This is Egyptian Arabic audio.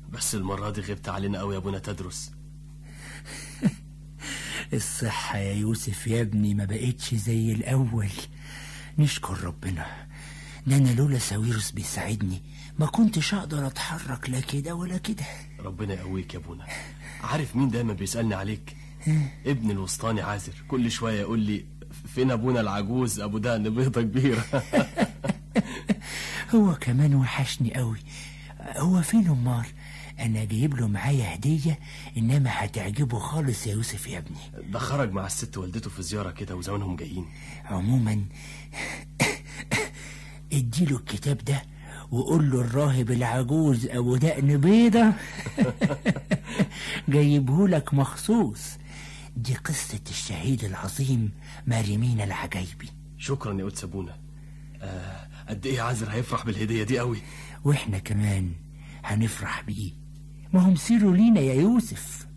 بس المرة دي غبت علينا قوي يا ابونا تدرس الصحة يا يوسف يا ابني ما بقتش زي الأول نشكر ربنا ده أنا لولا ساويرس بيساعدني ما كنتش أقدر أتحرك لا كده ولا كده ربنا يقويك يا ابونا عارف مين دايما بيسألني عليك ابن الوسطاني عازر كل شوية يقول لي فين ابونا العجوز ابو دقن بيضة كبيرة هو كمان وحشني قوي هو فين أمال أنا جايب له معايا هدية إنما هتعجبه خالص يا يوسف يا ابني ده خرج مع الست والدته في زيارة كده وزمانهم جايين عموما اديله الكتاب ده وقول له الراهب العجوز ابو دقن بيضة جايبهولك مخصوص دي قصة الشهيد العظيم مريمين العجايبي شكرا يا قدس ابونا آه قد ايه عازر هيفرح بالهدية دي قوي واحنا كمان هنفرح بيه ما هم سيروا لينا يا يوسف